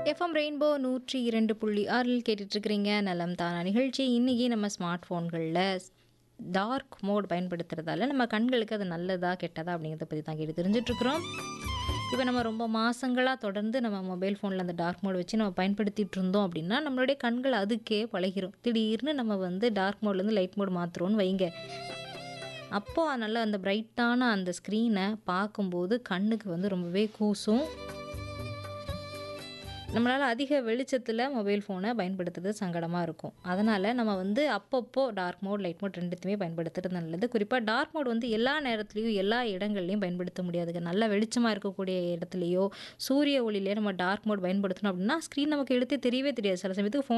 FM rainbow நூற்றி இரண்டு புள்ளி ஆறில் கேட்டுட்ருக்கிறீங்க நலம் தானா நிகழ்ச்சி இன்றைக்கி நம்ம ஸ்மார்ட் ஃபோன்களில் டார்க் மோட் பயன்படுத்துறதால நம்ம கண்களுக்கு அது நல்லதா கெட்டதா அப்படிங்கிறத பற்றி தான் கேட்டு தெரிஞ்சிட்ருக்குறோம் இப்போ நம்ம ரொம்ப மாதங்களாக தொடர்ந்து நம்ம மொபைல் ஃபோனில் அந்த டார்க் மோட் வச்சு நம்ம பயன்படுத்திட்டு இருந்தோம் அப்படின்னா நம்மளுடைய கண்கள் அதுக்கே பழகிரும் திடீர்னு நம்ம வந்து டார்க் மோட்லேருந்து லைட் மோட் மாற்றுறோன்னு வைங்க அப்போது நல்லா அந்த பிரைட்டான அந்த ஸ்க்ரீனை பார்க்கும்போது கண்ணுக்கு வந்து ரொம்பவே கூசும் நம்மளால் அதிக வெளிச்சத்தில் மொபைல் ஃபோனை பயன்படுத்துறது சங்கடமாக இருக்கும் அதனால் நம்ம வந்து அப்பப்போ டார்க் மோட் லைட் மோட் ரெண்டுத்தையுமே பயன்படுத்துறது நல்லது குறிப்பாக டார்க் மோட் வந்து எல்லா நேரத்துலையும் எல்லா இடங்கள்லையும் பயன்படுத்த முடியாதுங்க நல்ல வெளிச்சமாக இருக்கக்கூடிய இடத்துலையோ சூரிய ஒளியிலையோ நம்ம டார்க் மோட் பயன்படுத்தணும் அப்படின்னா ஸ்க்ரீன் நமக்கு எடுத்து தெரியவே தெரியாது சில சமயத்துக்கு ஃபோன்